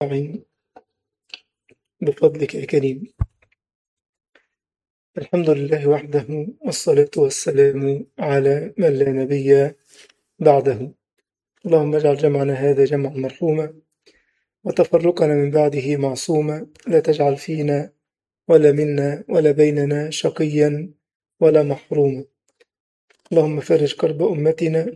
أجمعين بفضلك يا كريم الحمد لله وحده والصلاة والسلام على من لا نبي بعده اللهم اجعل جمعنا هذا جمعا مرحوما وتفرقنا من بعده معصوما لا تجعل فينا ولا منا ولا بيننا شقيا ولا محروما اللهم فرج كرب أمتنا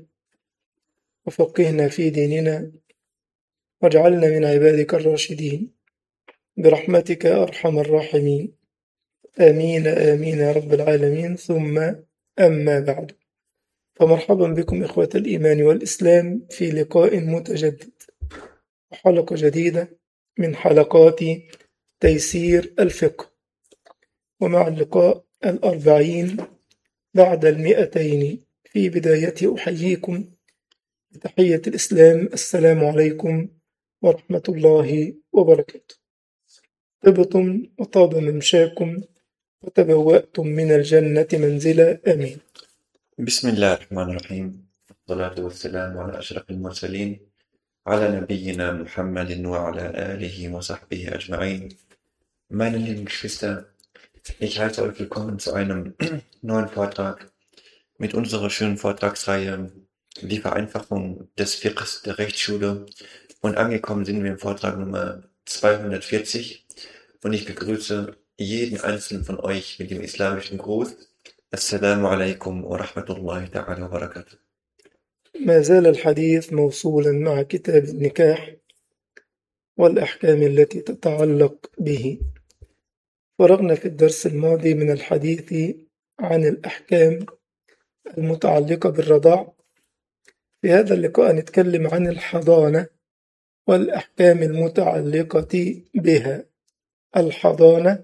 وفقهنا في ديننا واجعلنا من عبادك الراشدين برحمتك يا أرحم الراحمين آمين آمين يا رب العالمين ثم أما بعد فمرحبا بكم إخوة الإيمان والإسلام في لقاء متجدد وحلقة جديدة من حلقات تيسير الفقه ومع اللقاء الأربعين بعد المئتين في بداية أحييكم بتحية الإسلام السلام عليكم ورحمة الله وبركاته طبتم وطاب ممشاكم وتبوأتم من الجنة منزلا آمين بسم الله الرحمن الرحيم والصلاة والسلام على أشرف المرسلين على nabiyina Muhammadin wa ala alihi wa sahbihi ajma'in. Meine lieben Geschwister, ich heiße euch willkommen zu einem neuen Vortrag mit unserer schönen Vortragsreihe Die Vereinfachung des Fiqhs der Rechtsschule und angekommen sind wir im Vortrag Nummer 240 und ich begrüße jeden einzelnen von euch mit dem islamischen Gruß. Assalamu alaikum wa rahmatullahi ta'ala wa barakatuh. ما زال الحديث موصولا مع كتاب النكاح والأحكام التي تتعلق به فرغنا في الدرس الماضي من الحديث عن الأحكام المتعلقة بالرضاع في هذا اللقاء نتكلم عن الحضانة والأحكام المتعلقة بها الحضانة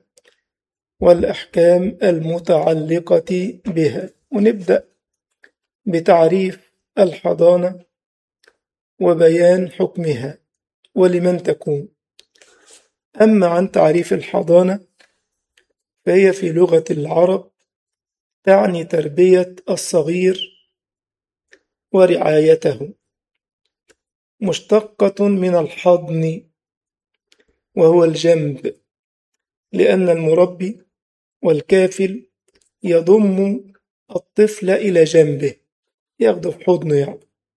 والأحكام المتعلقة بها ونبدأ بتعريف الحضانة وبيان حكمها ولمن تكون أما عن تعريف الحضانة فهي في لغة العرب تعني تربية الصغير ورعايته مشتقة من الحضن وهو الجنب لأن المربي والكافل يضم الطفل إلى جنبه ياخده في حضنه يعني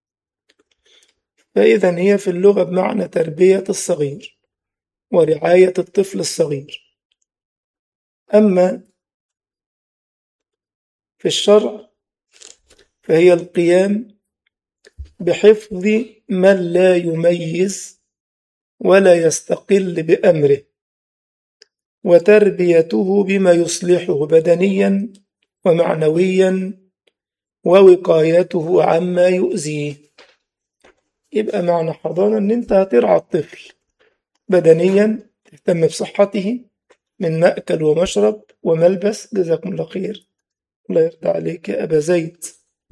فإذا هي في اللغة بمعنى تربية الصغير ورعاية الطفل الصغير أما في الشرع فهي القيام بحفظ من لا يميز ولا يستقل بأمره وتربيته بما يصلحه بدنيا ومعنويا ووقايته عما يؤذيه يبقى معنى حضانة إن أنت هترعى الطفل بدنيا تهتم بصحته من مأكل ومشرب وملبس جزاكم الله خير الله يرضى عليك يا أبا زيد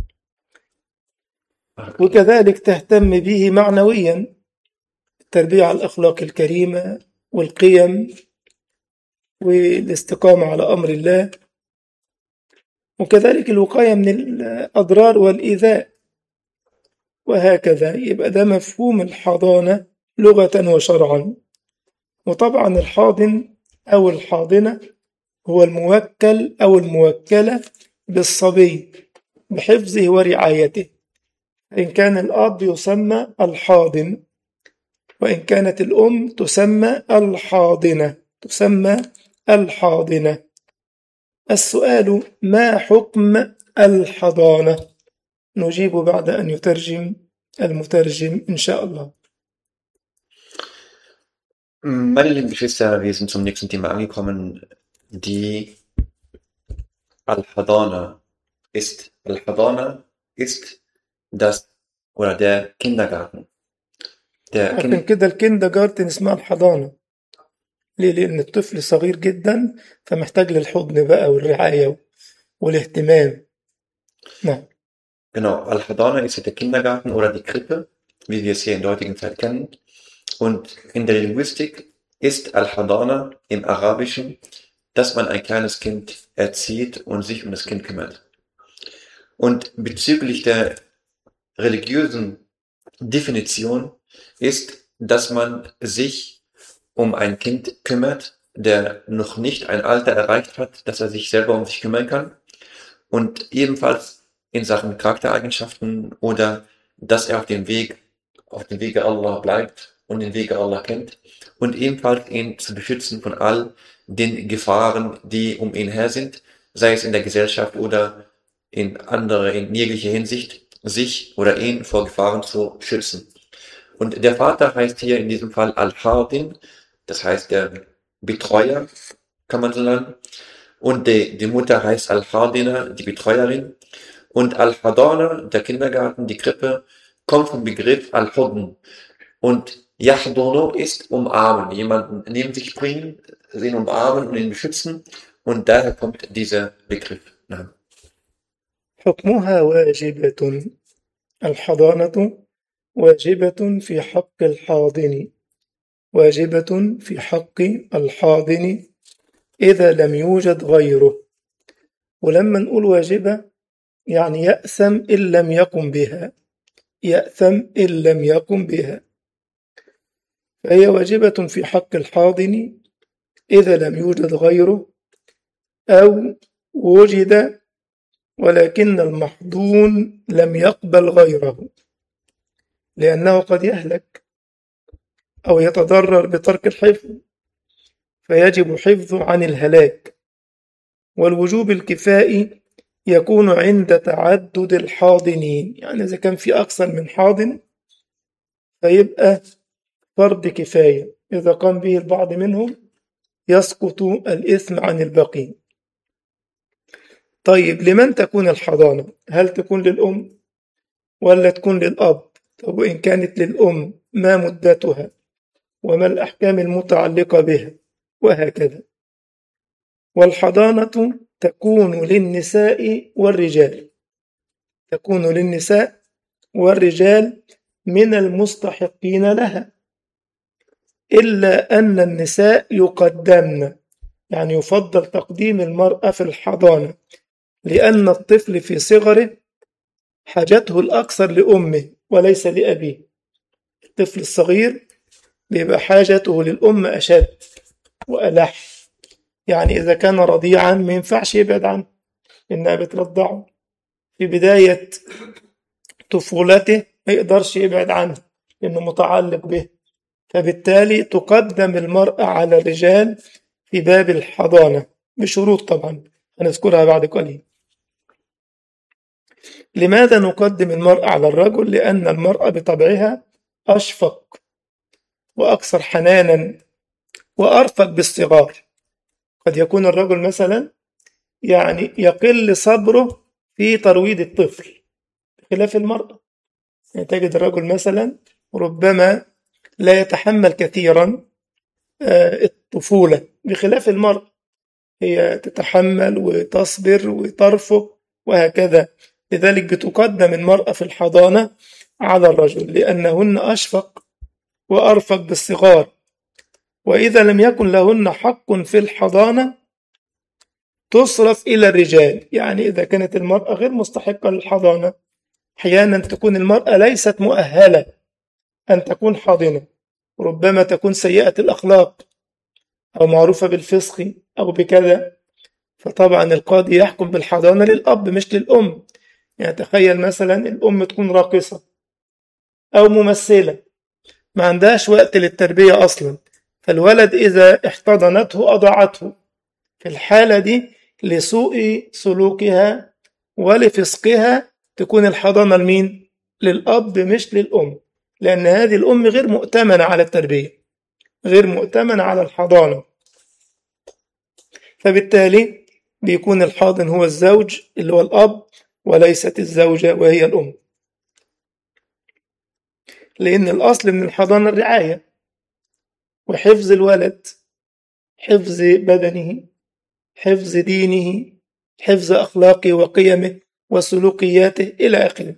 وكذلك تهتم به معنويا التربية على الأخلاق الكريمة والقيم والاستقامة على أمر الله وكذلك الوقاية من الأضرار والإيذاء وهكذا يبقى ده مفهوم الحضانة لغة وشرعا وطبعا الحاضن أو الحاضنة هو الموكل أو الموكلة بالصبي بحفظه ورعايته إن كان الأب يسمى الحاضن وإن كانت الأم تسمى الحاضنة تسمى الحاضنة السؤال ما حكم الحضانة نجيب بعد أن يترجم المترجم إن شاء الله Meine lieben Geschwister, wir sind zum nächsten Thema angekommen. Die Al-Hadana ist, Al-Hadana ist das oder der Kindergarten. Der عشان kind, كده الكيندر جارتن اسمها الحضانة ليه؟ لأن الطفل صغير جدا فمحتاج للحضن بقى والرعاية والاهتمام نعم genau, Al-Hadana ist der Kindergarten oder die Krippe, wie wir es hier in der heutigen Zeit kennen. Und in der Linguistik ist Al-Hadana im Arabischen, dass man ein kleines Kind erzieht und sich um das Kind kümmert. Und bezüglich der religiösen Definition ist, dass man sich um ein Kind kümmert, der noch nicht ein Alter erreicht hat, dass er sich selber um sich kümmern kann. Und ebenfalls in Sachen Charaktereigenschaften oder dass er auf dem Weg, auf dem Wege Allah bleibt und den Wege Allah kennt. Und ebenfalls ihn zu beschützen von all den Gefahren, die um ihn her sind, sei es in der Gesellschaft oder in andere, in jeglicher Hinsicht, sich oder ihn vor Gefahren zu schützen. Und der Vater heißt hier in diesem Fall Al-Hardin, das heißt der Betreuer, kann man so sagen. Und die, die Mutter heißt Al-Hardina, die Betreuerin. Und Al-Hadana, der Kindergarten, die Krippe, kommt vom Begriff Al-Hudn. Und Yahdono ist umarmen, jemanden neben sich bringen, ihn umarmen und ihn beschützen. Und daher kommt dieser Begriff. نعم. حكمها واجبة الحضانة واجبة في حق الحاضن واجبة في حق الحاضن إذا لم يوجد غيره ولما نقول واجبة يعني يأثم إن لم يقم بها يأثم إن لم يقم بها فهي واجبة في حق الحاضن إذا لم يوجد غيره أو وجد ولكن المحضون لم يقبل غيره لأنه قد يهلك أو يتضرر بترك الحفظ فيجب حفظه عن الهلاك والوجوب الكفائي يكون عند تعدد الحاضنين يعني إذا كان في أكثر من حاضن فيبقى فرض كفاية إذا قام به البعض منهم يسقط الإثم عن الباقين طيب لمن تكون الحضانة هل تكون للأم ولا تكون للأب طب وإن كانت للأم ما مدتها وما الأحكام المتعلقة بها وهكذا والحضانة تكون للنساء والرجال تكون للنساء والرجال من المستحقين لها إلا أن النساء يقدمن يعني يفضل تقديم المرأة في الحضانة لأن الطفل في صغره حاجته الأكثر لأمه وليس لأبيه الطفل الصغير بيبقى حاجته للأم أشد وألح يعني إذا كان رضيعا ما ينفعش يبعد عنه إنها بترضعه في بداية طفولته ما يقدرش يبعد عنه لأنه متعلق به فبالتالي تقدم المرأة على الرجال في باب الحضانة بشروط طبعا هنذكرها بعد قليل لماذا نقدم المرأة على الرجل؟ لأن المرأة بطبعها أشفق وأكثر حنانا وأرفق بالصغار قد يكون الرجل مثلا يعني يقل صبره في ترويض الطفل بخلاف المرأة يعني تجد الرجل مثلا ربما لا يتحمل كثيرا الطفولة بخلاف المرأة هي تتحمل وتصبر وترفق وهكذا لذلك بتقدم المرأة في الحضانة على الرجل لأنهن أشفق وأرفق بالصغار وإذا لم يكن لهن حق في الحضانة تصرف إلى الرجال يعني إذا كانت المرأة غير مستحقة للحضانة أحيانا تكون المرأة ليست مؤهلة أن تكون حاضنة ربما تكون سيئة الأخلاق أو معروفة بالفسق أو بكذا فطبعا القاضي يحكم بالحضانة للأب مش للأم يعني تخيل مثلا الأم تكون راقصة أو ممثلة ما عندهاش وقت للتربية أصلا فالولد إذا احتضنته أضاعته في الحالة دي لسوء سلوكها ولفسقها تكون الحضانة لمين؟ للأب مش للأم لأن هذه الأم غير مؤتمنة على التربية غير مؤتمنة على الحضانة فبالتالي بيكون الحاضن هو الزوج اللي هو الأب وليست الزوجة وهي الأم لأن الأصل من الحضانة الرعاية وحفظ الولد حفظ بدنه حفظ دينه حفظ أخلاقه وقيمه وسلوكياته إلى آخره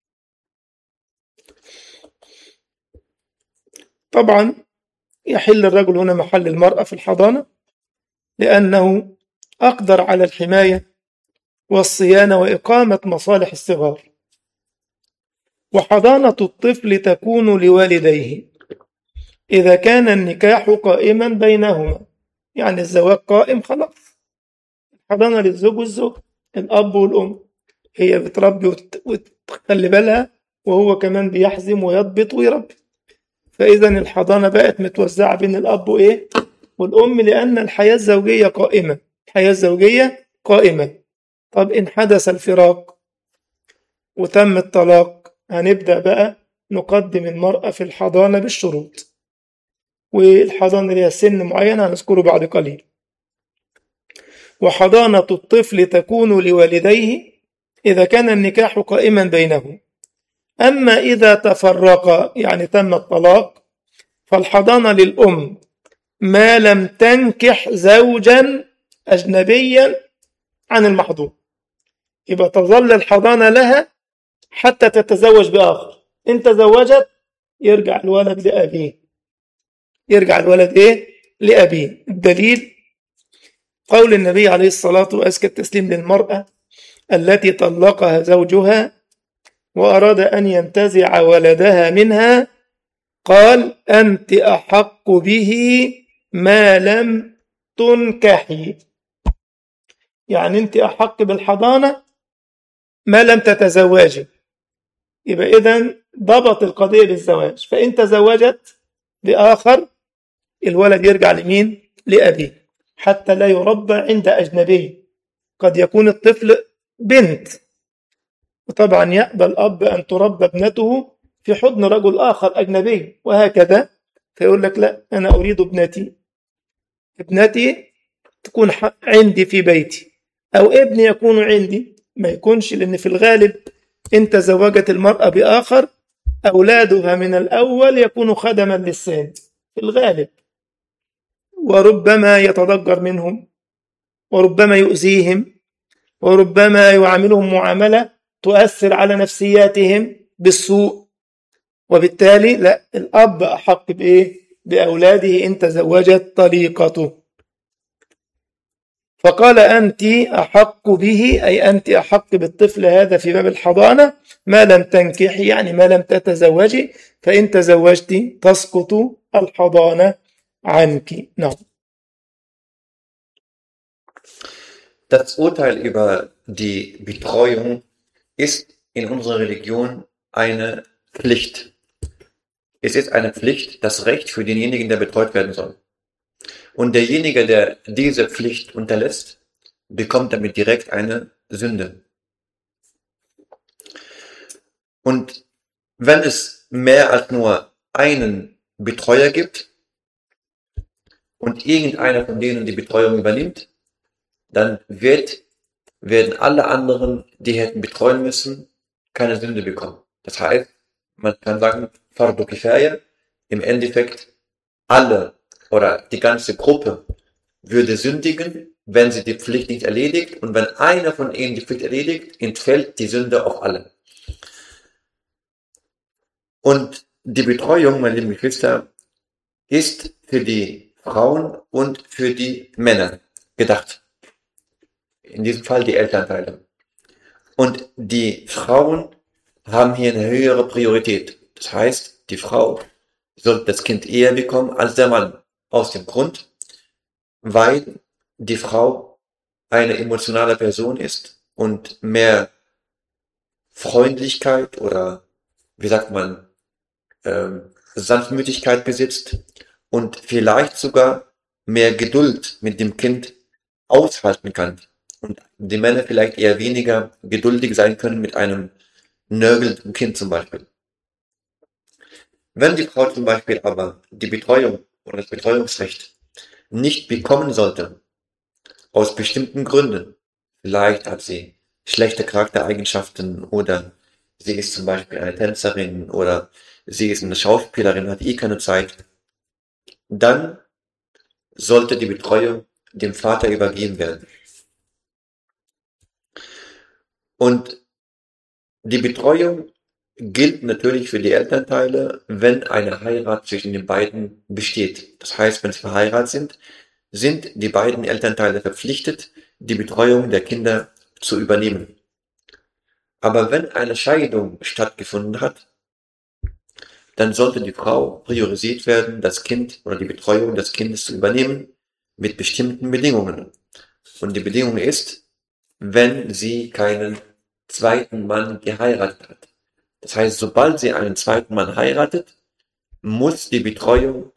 طبعا يحل الرجل هنا محل المرأة في الحضانة لأنه أقدر على الحماية والصيانة وإقامة مصالح الصغار وحضانة الطفل تكون لوالديه إذا كان النكاح قائما بينهما يعني الزواج قائم خلاص حضانة للزوج والزوج الأب والأم هي بتربي وت- وتخلي بالها وهو كمان بيحزم ويضبط ويربي فإذا الحضانة بقت متوزعة بين الأب وإيه والأم لأن الحياة الزوجية قائمة الحياة الزوجية قائمة طب إن حدث الفراق وتم الطلاق هنبدأ بقى نقدم المرأة في الحضانة بالشروط والحضانة ليها سن معين هنذكره بعد قليل وحضانة الطفل تكون لوالديه إذا كان النكاح قائما بينهم أما إذا تفرقا يعني تم الطلاق فالحضانة للأم ما لم تنكح زوجا أجنبيا عن المحظوظ يبقى تظل الحضانة لها حتى تتزوج بآخر إن تزوجت يرجع الولد لأبيه يرجع الولد إيه لأبيه الدليل قول النبي عليه الصلاة وأزكى التسليم للمرأة التي طلقها زوجها وأراد أن ينتزع ولدها منها قال أنت أحق به ما لم تنكحي يعني أنت أحق بالحضانة ما لم تتزوجي يبقى إذا ضبط القضية بالزواج فإن تزوجت بآخر الولد يرجع لمين؟ لأبيه حتى لا يربى عند أجنبي قد يكون الطفل بنت وطبعا يأبى الأب أن تربى ابنته في حضن رجل آخر أجنبي وهكذا فيقول لك لا أنا أريد ابنتي ابنتي تكون ح- عندي في بيتي أو ابني يكون عندي ما يكونش لأن في الغالب إن تزوجت المرأة بآخر أولادها من الأول يكون خدما للثاني في الغالب وربما يتضجر منهم وربما يؤذيهم وربما يعاملهم معاملة تؤثر على نفسياتهم بالسوء وبالتالي لا الأب أحق بإيه؟ بأولاده إن تزوجت طليقته فقال أنت أحق به أي أنت أحق بالطفل هذا في باب الحضانة ما لم تنكحي يعني ما لم تتزوجي فإن تزوجت تسقط الحضانة عنك نعم Das Urteil über die Betreuung ist in unserer Religion eine Pflicht. Es ist eine Pflicht, das Recht für denjenigen, der betreut werden soll. Und derjenige, der diese Pflicht unterlässt, bekommt damit direkt eine Sünde. Und wenn es mehr als nur einen Betreuer gibt und irgendeiner von denen die Betreuung übernimmt, dann wird, werden alle anderen, die hätten betreuen müssen, keine Sünde bekommen. Das heißt, man kann sagen, Fardu Kifaya, im Endeffekt alle oder die ganze Gruppe würde sündigen, wenn sie die Pflicht nicht erledigt und wenn einer von ihnen die Pflicht erledigt, entfällt die Sünde auf alle. Und die Betreuung, meine lieben Geschwister, ist für die Frauen und für die Männer gedacht. In diesem Fall die Elternteile. Und die Frauen haben hier eine höhere Priorität. Das heißt, die Frau soll das Kind eher bekommen als der Mann. Aus dem Grund, weil die Frau eine emotionale Person ist und mehr Freundlichkeit oder wie sagt man, ähm, Sanftmütigkeit besitzt und vielleicht sogar mehr Geduld mit dem Kind aushalten kann. Und die Männer vielleicht eher weniger geduldig sein können mit einem nörgelnden Kind zum Beispiel. Wenn die Frau zum Beispiel aber die Betreuung oder das Betreuungsrecht nicht bekommen sollte, aus bestimmten Gründen, vielleicht hat sie schlechte Charaktereigenschaften oder sie ist zum Beispiel eine Tänzerin oder sie ist eine Schauspielerin, hat eh keine Zeit, dann sollte die Betreuung dem Vater übergeben werden. Und die Betreuung gilt natürlich für die Elternteile, wenn eine Heirat zwischen den beiden besteht. Das heißt, wenn sie verheiratet sind, sind die beiden Elternteile verpflichtet, die Betreuung der Kinder zu übernehmen. Aber wenn eine Scheidung stattgefunden hat, dann sollte die Frau priorisiert werden, das Kind oder die Betreuung des Kindes zu übernehmen mit bestimmten Bedingungen. Und die Bedingung ist, wenn sie keinen zweiten Mann geheiratet hat. Das heißt, sobald sie einen zweiten Mann heiratet, muss die Betreuung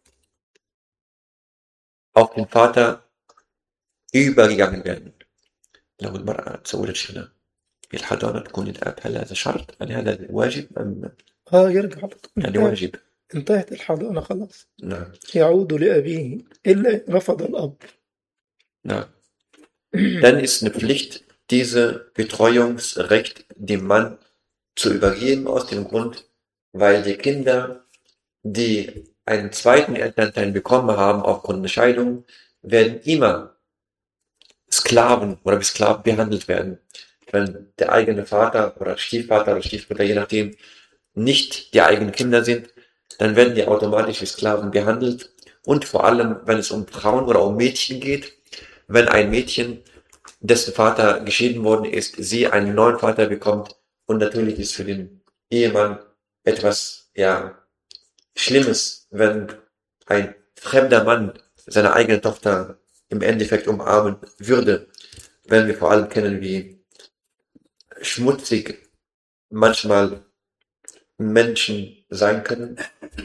auf den Vater übergegangen werden. لو المرأة تزوجت هنا الحضانة تكون الأب هل هذا شرط؟ هل هذا واجب أم اه يرجع على طول يعني انتهت, واجب؟ انتهت الحضانة خلاص نعم يعود لأبيه إلا إن رفض الأب Ja. Dann ist eine Pflicht, diese Betreuungsrecht dem Mann zu übergeben, aus dem Grund, weil die Kinder, die einen zweiten Elternteil bekommen haben aufgrund der Scheidung, werden immer Sklaven oder wie Sklaven behandelt werden. Wenn der eigene Vater oder Stiefvater oder Stiefmutter, je nachdem, nicht die eigenen Kinder sind, dann werden die automatisch wie Sklaven behandelt. Und vor allem, wenn es um Frauen oder um Mädchen geht, wenn ein Mädchen, dessen Vater geschieden worden ist, sie einen neuen Vater bekommt und natürlich ist für den Ehemann etwas, ja, Schlimmes, wenn ein fremder Mann seine eigene Tochter im Endeffekt umarmen würde, wenn wir vor allem kennen, wie schmutzig manchmal Menschen sein können.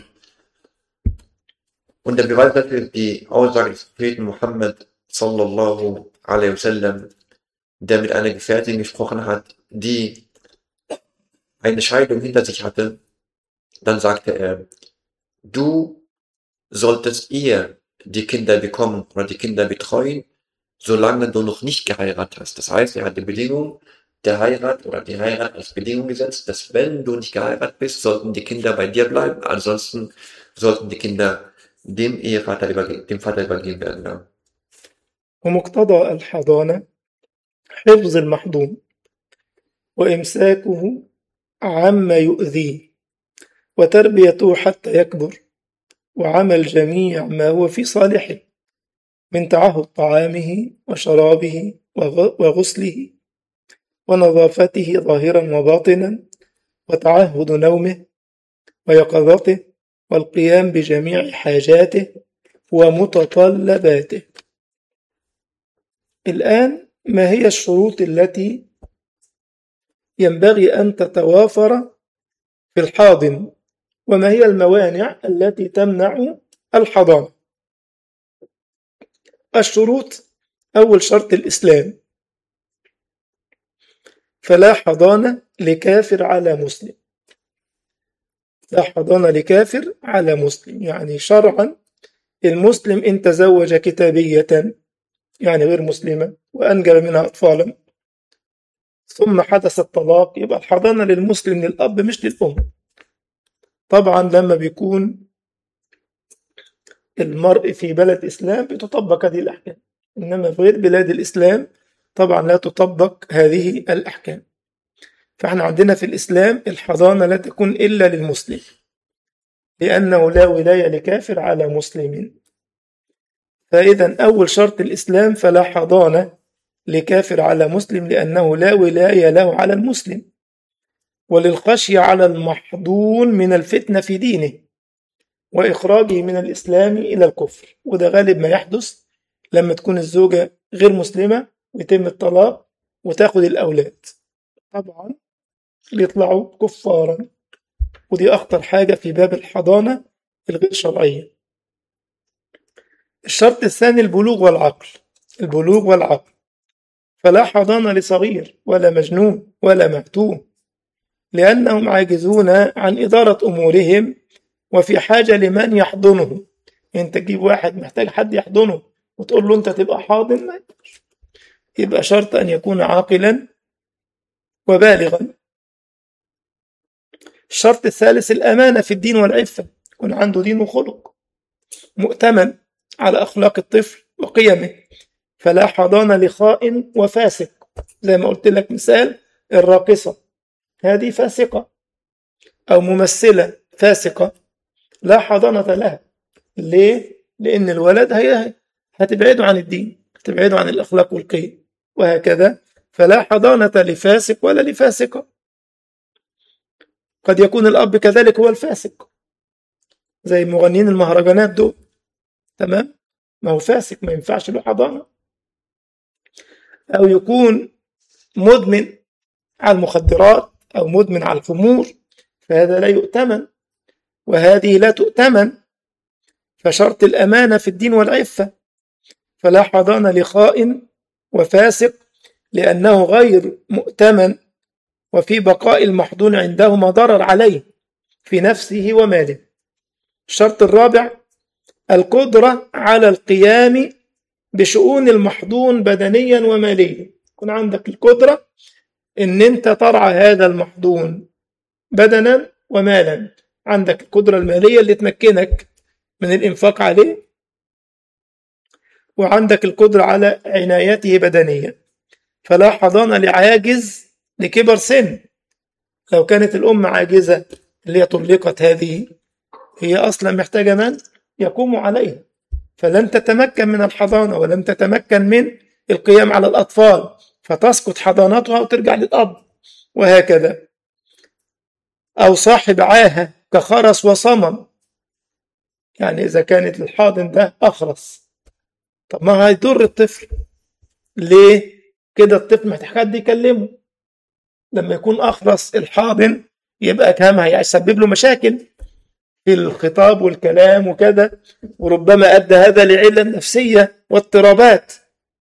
Und der Beweis dafür ist die Aussage des Propheten Muhammad sallallahu alaihi wasallam, der mit einer Gefährtin gesprochen hat, die eine Scheidung hinter sich hatte. Dann sagte er, du solltest ihr die Kinder bekommen oder die Kinder betreuen, solange du noch nicht geheiratet hast. Das heißt, er hat die Bedingung der Heirat oder die Heirat als Bedingung gesetzt, dass wenn du nicht geheiratet bist, sollten die Kinder bei dir bleiben, ansonsten sollten die Kinder dem Ehevater übergeben, dem Vater übergeben werden. Ja. ومقتضى الحضانة حفظ المحضون وإمساكه عما يؤذيه وتربيته حتى يكبر وعمل جميع ما هو في صالحه من تعهد طعامه وشرابه وغ- وغسله ونظافته ظاهرا وباطنا وتعهد نومه ويقظته والقيام بجميع حاجاته ومتطلباته الآن ما هي الشروط التي ينبغي أن تتوافر في الحاضن وما هي الموانع التي تمنع الحضانة الشروط أول شرط الإسلام فلا حضانة لكافر على مسلم لا حضانة لكافر على مسلم يعني شرعا المسلم إن تزوج كتابية يعني غير مسلمة وأنجب منها أطفالا ثم حدث الطلاق يبقى الحضانة للمسلم للأب مش للأم طبعا لما بيكون المرء في بلد إسلام بتطبق هذه الأحكام إنما في غير بلاد الإسلام طبعا لا تطبق هذه الأحكام فاحنا عندنا في الإسلام الحضانة لا تكون إلا للمسلم لأنه لا ولاية لكافر على مسلم فإذا أول شرط الإسلام فلا حضانة لكافر على مسلم لأنه لا ولاية له على المسلم وللخشية على المحظون من الفتنة في دينه وإخراجه من الإسلام إلى الكفر وده غالب ما يحدث لما تكون الزوجة غير مسلمة ويتم الطلاق وتاخد الأولاد طبعا بيطلعوا كفارا ودي أخطر حاجة في باب الحضانة الغير شرعية الشرط الثاني البلوغ والعقل البلوغ والعقل فلا حضانة لصغير ولا مجنون ولا مهتوم لأنهم عاجزون عن إدارة أمورهم وفي حاجة لمن يحضنه أنت تجيب واحد محتاج حد يحضنه وتقول له أنت تبقى حاضن ما ينفعش. يبقى شرط أن يكون عاقلا وبالغا الشرط الثالث الأمانة في الدين والعفة يكون عنده دين وخلق مؤتمن على أخلاق الطفل وقيمه فلا حضانة لخائن وفاسق زي ما قلت لك مثال الراقصة هذه فاسقة أو ممثلة فاسقة لا حضانة لها ليه؟ لأن الولد هي هتبعده عن الدين هتبعده عن الأخلاق والقيم وهكذا فلا حضانة لفاسق ولا لفاسقة قد يكون الأب كذلك هو الفاسق زي مغنيين المهرجانات دول تمام ما هو فاسق ما ينفعش له حضانة أو يكون مدمن على المخدرات أو مدمن على الخمور فهذا لا يؤتمن وهذه لا تؤتمن فشرط الأمانة في الدين والعفة فلا حضانة لخائن وفاسق لأنه غير مؤتمن وفي بقاء المحضون عندهما ضرر عليه في نفسه وماله الشرط الرابع القدرة على القيام بشؤون المحضون بدنيا وماليا يكون عندك القدرة ان انت ترعى هذا المحضون بدنا ومالا عندك القدرة المالية اللي تمكنك من الإنفاق عليه وعندك القدرة على عنايته بدنيا فلا حضانة لعاجز لكبر سن لو كانت الأم عاجزة اللي هي طلقت هذه هي أصلا محتاجة من يقوم عليها فلن تتمكن من الحضانة ولن تتمكن من القيام على الأطفال فتسقط حضانتها وترجع للأب وهكذا أو صاحب عاهة كخرس وصمم يعني إذا كانت الحاضن ده أخرس طب ما هيضر الطفل ليه؟ كده الطفل محتاج حد يكلمه لما يكون أخرس الحاضن يبقى كام هيسبب له مشاكل في الخطاب والكلام وكذا وربما أدى هذا لعلة نفسية واضطرابات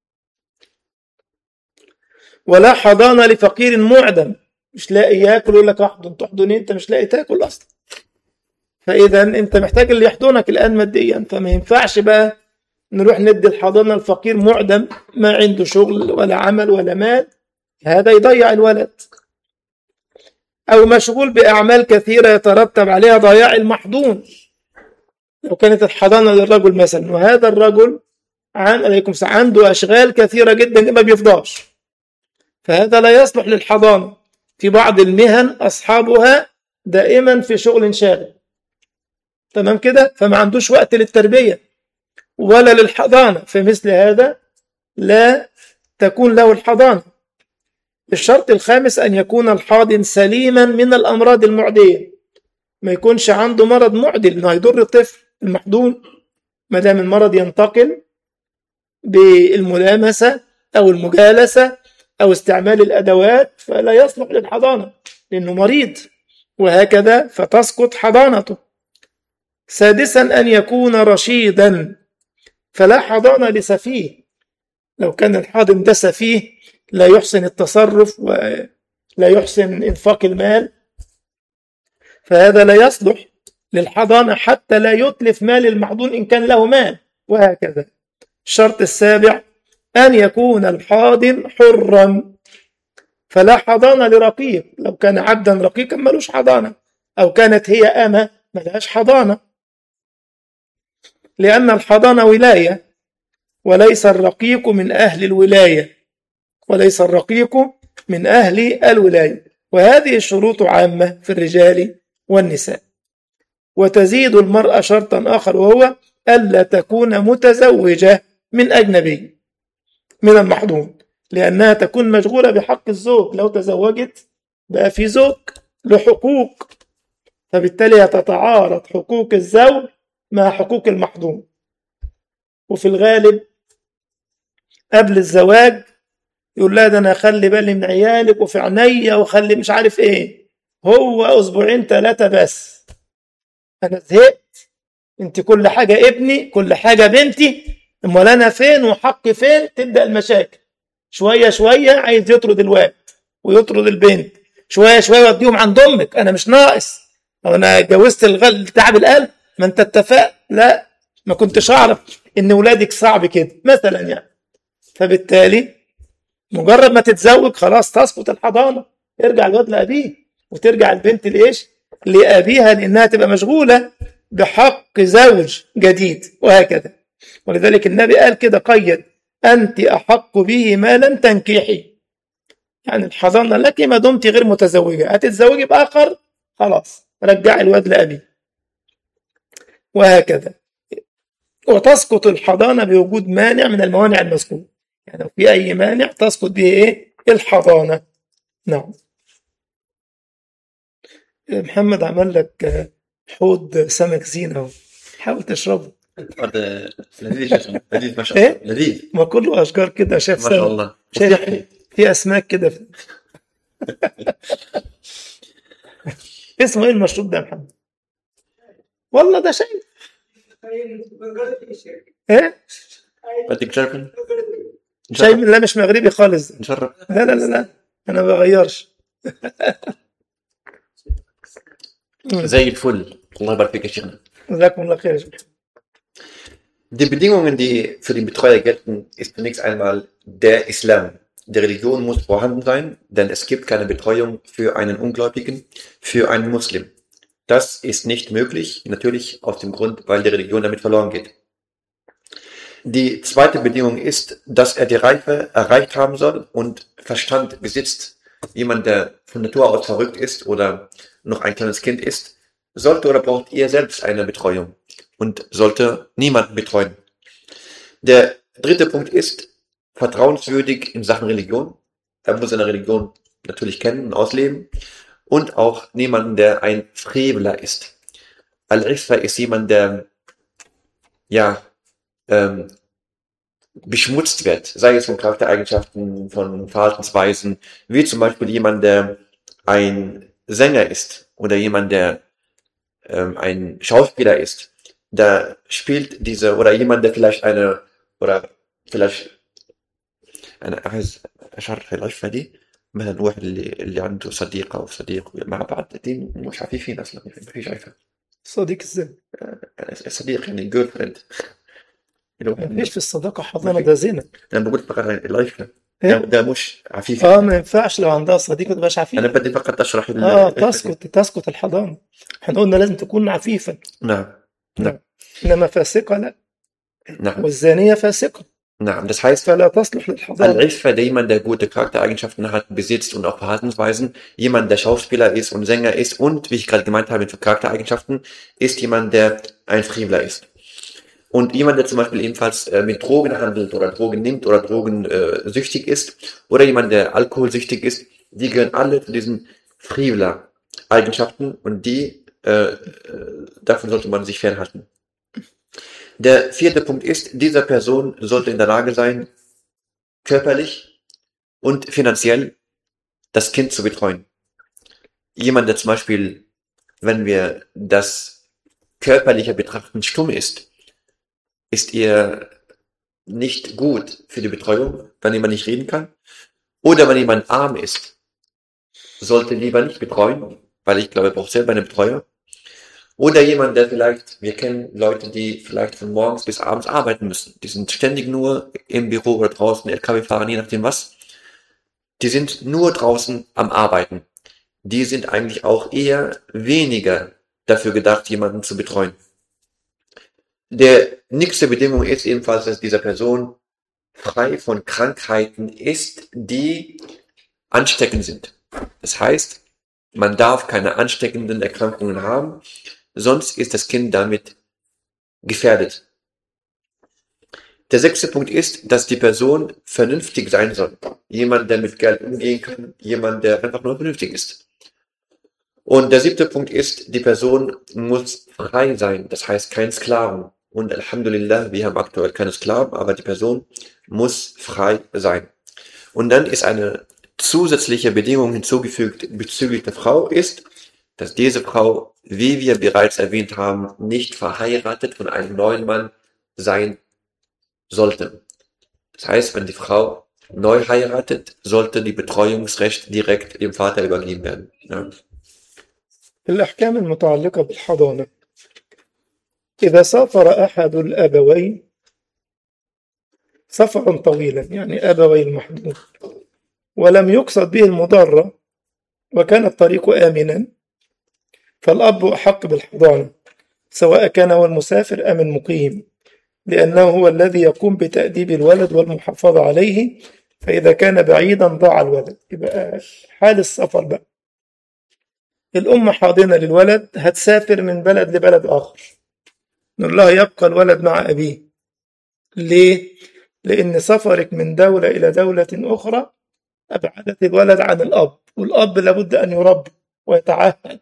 ولا حضانة لفقير معدم مش لاقي ياكل يقول لك احضن تحضن انت مش لاقي تاكل اصلا فاذا انت محتاج اللي يحضنك الان ماديا فما ينفعش بقى نروح ندي الحضانه الفقير معدم ما عنده شغل ولا عمل ولا مال هذا يضيع الولد او مشغول باعمال كثيره يترتب عليها ضياع المحضون لو كانت الحضانه للرجل مثلا وهذا الرجل عن عليكم عنده اشغال كثيره جدا ما بيفضاش فهذا لا يصلح للحضانه في بعض المهن أصحابها دائما في شغل شاغل تمام كده فما عندوش وقت للتربية ولا للحضانة فمثل هذا لا تكون له الحضانة الشرط الخامس أن يكون الحاضن سليما من الأمراض المعدية ما يكونش عنده مرض معدي لأنه هيضر الطفل المحضون ما دام المرض ينتقل بالملامسة أو المجالسة أو استعمال الأدوات فلا يصلح للحضانة لأنه مريض وهكذا فتسقط حضانته سادسا أن يكون رشيدا فلا حضانة لسفيه لو كان الحاضن ده سفيه لا يحسن التصرف ولا يحسن إنفاق المال فهذا لا يصلح للحضانة حتى لا يتلف مال المحضون إن كان له مال وهكذا الشرط السابع أن يكون الحاضن حرا فلا حضانة لرقيق لو كان عبدا رقيقا ملوش حضانة أو كانت هي أمة ملهاش حضانة لأن الحضانة ولاية وليس الرقيق من أهل الولاية وليس الرقيق من أهل الولاية وهذه الشروط عامة في الرجال والنساء وتزيد المرأة شرطا آخر وهو ألا تكون متزوجة من أجنبي من المحضون لأنها تكون مشغولة بحق الزوج لو تزوجت بقى في زوج له حقوق فبالتالي تتعارض حقوق الزوج مع حقوق المحضون وفي الغالب قبل الزواج يقول لا ده انا اخلي بالي من عيالك وفي عينيا واخلي مش عارف ايه هو اسبوعين ثلاثه بس انا زهقت انت كل حاجه ابني كل حاجه بنتي امال انا فين وحقي فين تبدا المشاكل شويه شويه عايز يطرد الواد ويطرد البنت شويه شويه يوديهم عند امك انا مش ناقص او انا اتجوزت الغل تعب القلب ما انت اتفقت لا ما كنتش اعرف ان ولادك صعب كده مثلا يعني فبالتالي مجرد ما تتزوج خلاص تسقط الحضانه يرجع الواد لابيه وترجع البنت لايش؟ لابيها لانها تبقى مشغوله بحق زوج جديد وهكذا ولذلك النبي قال كده قيد انت احق به ما لم تنكحي يعني الحضانه لك ما دمت غير متزوجه هتتزوجي باخر خلاص رجعي الواد لابيه وهكذا وتسقط الحضانه بوجود مانع من الموانع المذكوره يعني لو في أي مانع تسقط به إيه؟ الحضانة نعم محمد عمل لك حوض سمك زينة اهو حاول تشربه هذا لذيذ جدا لذيذ ما شاء الله إيه؟ لذيذ ما كله أشجار كده شاف ما شاء سمك الله شايف وصحي. في أسماك كده في... اسمه إيه المشروب ده يا محمد؟ والله ده شاي إيه؟ بدك تجرب شاي من- لا مش مغربي خالص نجرب لا لا لا لا أنا ما بغيرش زي الفل الله يبارك فيك يا شيخنا جزاكم الله خير يا شيخ. Die Bedingungen, die für den Betreuer gelten, ist zunächst einmal der Islam. Die Religion muss vorhanden sein, denn es gibt keine Betreuung für einen Ungläubigen, für einen Muslim. Das ist nicht möglich, natürlich aus dem Grund, weil die Religion damit verloren geht. Die zweite Bedingung ist, dass er die Reife erreicht haben soll und Verstand besitzt. Jemand, der von Natur aus verrückt ist oder noch ein kleines Kind ist, sollte oder braucht er selbst eine Betreuung und sollte niemanden betreuen. Der dritte Punkt ist vertrauenswürdig in Sachen Religion. Er muss seine Religion natürlich kennen und ausleben und auch niemanden, der ein Freveler ist. Al-Iffa ist jemand, der ja ähm, beschmutzt wird, sei es von Charaktereigenschaften, von Verhaltensweisen, wie zum Beispiel jemand, der ein Sänger ist oder jemand, der ähm, ein Schauspieler ist, da spielt diese, oder jemand, der vielleicht eine, oder vielleicht أنا عايز أشرح العفة دي مثلا واحد اللي اللي عنده صديقة أو صديق مع بعض دي مش عفيفين أصلا ما فيش عفة صديق ازاي؟ صديق يعني جيرل فريند ما فيش في الصداقة حضانة ده زنا أنا بقول فقط عن العفة ده, إيه؟ ده مش عفيف اه ما ينفعش لو عندها صديق ما تبقاش عفيف أنا بدي فقط أشرح ال- اه العفة دي. تسقط تسقط الحضانة احنا قلنا لازم تكون عفيفا نعم انما فاسقة لا نعم والزانية فاسقة نعم das heißt فلا تصلح للحضانة Al-Iffa, der jemand, der gute Charaktereigenschaften hat, besitzt und auch Verhaltensweisen, jemand, der Schauspieler ist und Sänger ist und, wie ich gerade gemeint habe, mit Charaktereigenschaften, ist jemand, der ein Frevler ist. Und jemand, der zum Beispiel ebenfalls äh, mit Drogen handelt oder Drogen nimmt oder Drogen äh, süchtig ist oder jemand, der alkoholsüchtig ist, die gehören alle zu diesen Frevler-Eigenschaften und die, äh, äh, davon sollte man sich fernhalten. Der vierte Punkt ist, dieser Person sollte in der Lage sein, körperlich und finanziell das Kind zu betreuen. Jemand, der zum Beispiel, wenn wir das körperliche betrachten, stumm ist, ist er nicht gut für die Betreuung, wenn jemand nicht reden kann. Oder wenn jemand arm ist, sollte lieber nicht betreuen, weil ich glaube, er braucht selber einen Betreuer. Oder jemand, der vielleicht, wir kennen Leute, die vielleicht von morgens bis abends arbeiten müssen. Die sind ständig nur im Büro oder draußen, LKW fahren, je nachdem was. Die sind nur draußen am Arbeiten. Die sind eigentlich auch eher weniger dafür gedacht, jemanden zu betreuen. Der nächste Bedingung ist ebenfalls, dass diese Person frei von Krankheiten ist, die ansteckend sind. Das heißt, man darf keine ansteckenden Erkrankungen haben, sonst ist das Kind damit gefährdet. Der sechste Punkt ist, dass die Person vernünftig sein soll. Jemand, der mit Geld umgehen kann, jemand, der einfach nur vernünftig ist. Und der siebte Punkt ist, die Person muss frei sein, das heißt kein Sklaven. Und Alhamdulillah, wir haben aktuell keine Sklaven, aber die Person muss frei sein. Und dann ist eine zusätzliche Bedingung hinzugefügt bezüglich der Frau ist, dass diese Frau, wie wir bereits erwähnt haben, nicht verheiratet von einem neuen Mann sein sollte. Das heißt, wenn die Frau neu heiratet, sollte die Betreuungsrecht direkt dem Vater übergeben werden. Ja. الأحكام المتعلقة بالحضانة إذا سافر أحد الأبوين سفرا طويلا يعني أبوي المحظوظ ولم يقصد به المضرة وكان الطريق آمنا فالأب أحق بالحضانة سواء كان هو المسافر أم المقيم لأنه هو الذي يقوم بتأديب الولد والمحافظة عليه فإذا كان بعيدا ضاع الولد يبقى حال السفر بقى الأم حاضنة للولد هتسافر من بلد لبلد آخر نقول لها يبقى الولد مع أبيه ليه؟ لأن سفرك من دولة إلى دولة أخرى أبعدت الولد عن الأب والأب لابد أن يربي ويتعهد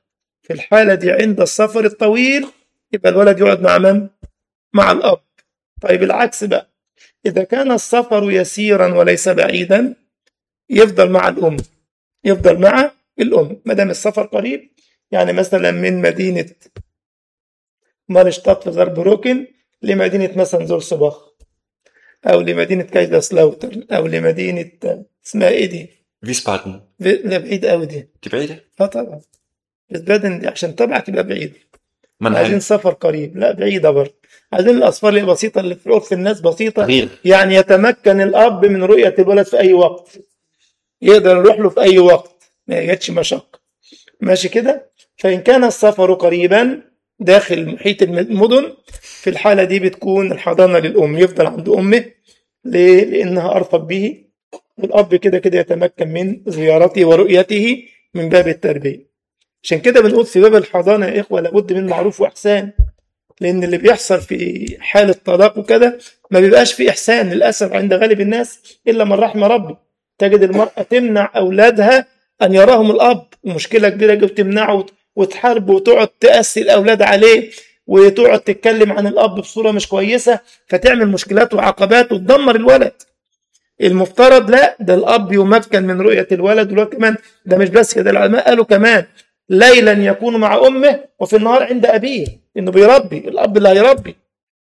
في الحالة دي عند السفر الطويل يبقى الولد يقعد مع من؟ مع الأب طيب العكس بقى إذا كان السفر يسيرا وليس بعيدا يفضل مع الأم يفضل مع الأم ما دام السفر قريب يعني مثلا من مدينة مارشتات في غرب روكن لمدينة مثلا زورسباخ أو لمدينة كايزاسلاوتر أو لمدينة اسمها إيه دي؟ فيسبادن لا بعيد قوي دي دي بعيدة اه طبعا بس بدن دي عشان تبعك يبقى بعيد منهج عايزين سفر قريب لا بعيدة برضه عايزين الأسفار اللي بسيطة اللي في عرف الناس بسيطة صغير يعني يتمكن الأب من رؤية الولد في أي وقت يقدر يروح له في أي وقت ما يجدش مشقة ماشي كده فإن كان السفر قريبا داخل محيط المدن في الحالة دي بتكون الحضانة للأم يفضل عند أمه ليه؟ لأنها أرفق به والأب كده كده يتمكن من زيارته ورؤيته من باب التربية عشان كده بنقول في باب الحضانة يا إخوة لابد من معروف وإحسان لأن اللي بيحصل في حال الطلاق وكده ما بيبقاش في إحسان للأسف عند غالب الناس إلا من رحم ربي تجد المرأة تمنع أولادها أن يراهم الأب ومشكلة كبيرة جدا تمنعه وتحاربه وتقعد تأسي الأولاد عليه وتقعد تتكلم عن الأب بصورة مش كويسة فتعمل مشكلات وعقبات وتدمر الولد المفترض لا ده الأب يمكن من رؤية الولد والولد كمان ده مش بس كده العلماء قالوا كمان ليلا يكون مع أمه وفي النهار عند أبيه إنه بيربي الأب اللي هيربي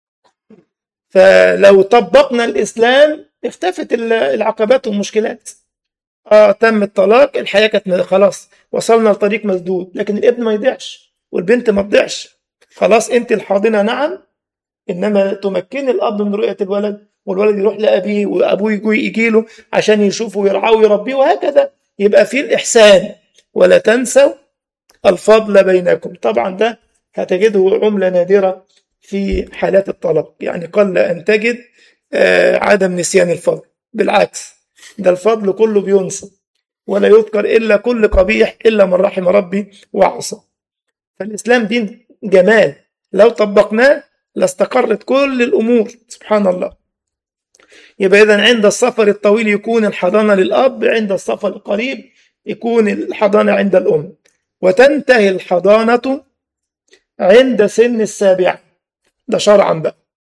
فلو طبقنا الإسلام اختفت العقبات والمشكلات اه تم الطلاق الحياه كانت خلاص وصلنا لطريق مسدود لكن الابن ما يضيعش والبنت ما تضيعش خلاص انت الحاضنه نعم انما تمكن الاب من رؤيه الولد والولد يروح لابيه وابوه يجي يجي له عشان يشوفه ويرعاه ويربيه وهكذا يبقى في الاحسان ولا تنسوا الفضل بينكم طبعا ده هتجده عمله نادره في حالات الطلاق يعني قل ان تجد آه عدم نسيان الفضل بالعكس ده الفضل كله بينسى ولا يذكر إلا كل قبيح إلا من رحم ربي وعصى فالإسلام دين جمال لو طبقناه لاستقرت كل الأمور سبحان الله يبقى إذا عند السفر الطويل يكون الحضانة للأب عند السفر القريب يكون الحضانة عند الأم وتنتهي الحضانة عند سن السابعة ده شرعا بقى